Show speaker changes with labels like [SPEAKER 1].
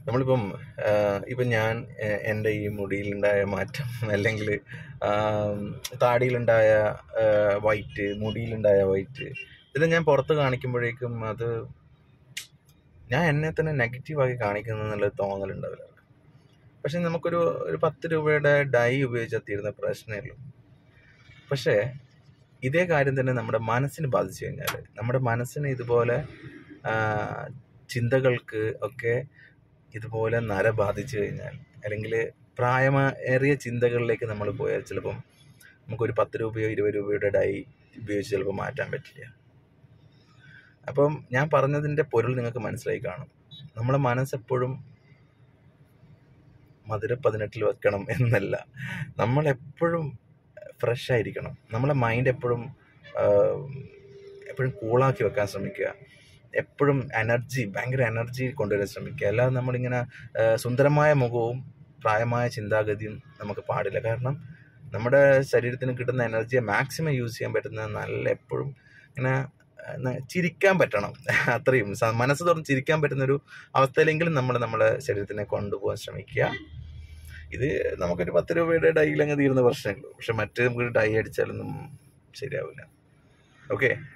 [SPEAKER 1] നമ്മളിപ്പം ആഹ് ഇപ്പം ഞാൻ എ- എൻ്റെ ഈ മുടിയിലുണ്ടായ മാറ്റം അല്ലെങ്കിൽ താടിയിലുണ്ടായ വൈറ്റ് മുടിയിലുണ്ടായ വൈറ്റ് ഇതെല്ലാം ഞാൻ പുറത്ത് കാണിക്കുമ്പോഴേക്കും അത് ഞാൻ എന്നെ തന്നെ നെഗറ്റീവാക്കി കാണിക്കുന്നു എന്നുള്ള തോന്നലുണ്ടാവില്ല പക്ഷെ നമുക്കൊരു ഒരു പത്ത് രൂപയുടെ ഡൈ ഉപയോഗിച്ചാൽ തീരുന്ന പ്രശ്നമേ ഉള്ളൂ പക്ഷേ ഇതേ കാര്യം തന്നെ നമ്മുടെ മനസ്സിന് ബാധിച്ചു കഴിഞ്ഞാൽ നമ്മുടെ മനസ്സിന് ഇതുപോലെ ആ, ചിന്തകൾക്ക് ഒക്കെ ഇതുപോലെ നര ബാധിച്ചു കഴിഞ്ഞാൽ അല്ലെങ്കിൽ പ്രായമേറിയ ചിന്തകളിലേക്ക് നമ്മൾ പോയാൽ ചിലപ്പം നമുക്കൊരു പത്ത് രൂപയോ ഇരുപത് രൂപയുടെ ഡൈ ഉപയോഗിച്ച് ചിലപ്പോൾ മാറ്റാൻ പറ്റില്ല അപ്പം ഞാൻ പറഞ്ഞതിൻ്റെ പൊരുൾ നിങ്ങൾക്ക് മനസ്സിലായി കാണും നമ്മുടെ മനസ്സെപ്പോഴും മധുര പതിനെട്ടിൽ വെക്കണം എന്നല്ല നമ്മളെപ്പോഴും ഫ്രഷ് ആയിരിക്കണം നമ്മളെ മൈൻഡ് എപ്പോഴും എപ്പോഴും കൂളാക്കി വെക്കാൻ ശ്രമിക്കുക എപ്പോഴും എനർജി ഭയങ്കര എനർജി കൊണ്ടുവരാൻ ശ്രമിക്കുക അല്ലാതെ നമ്മളിങ്ങനെ ആ, സുന്ദരമായ മുഖവും പ്രായമായ ചിന്താഗതിയും നമുക്ക് പാടില്ല കാരണം നമ്മുടെ ശരീരത്തിന് കിട്ടുന്ന എനർജിയെ മാക്സിമം യൂസ് ചെയ്യാൻ പറ്റുന്ന നല്ല എപ്പോഴും ഇങ്ങനെ ആ, ന- ചിരിക്കാൻ പറ്റണം അത്രയും സ- മനസ്സ് തുറന്ന് ചിരിക്കാൻ പറ്റുന്ന ഒരു അവസ്ഥയിലെങ്കിലും നമ്മൾ നമ്മുടെ ശരീരത്തിനെ കൊണ്ടുപോകാൻ ശ്രമിക്കുക ഇത് നമുക്കൊരു പത്ത് രൂപയുടെ ഡൈയിൽ അങ്ങ് തീരുന്ന പ്രശ്നമേ ഉള്ളൂ പക്ഷെ മറ്റേ നമുക്ക് ഡൈ അടിച്ചാലൊന്നും ശരിയാവില്ല ഓക്കെ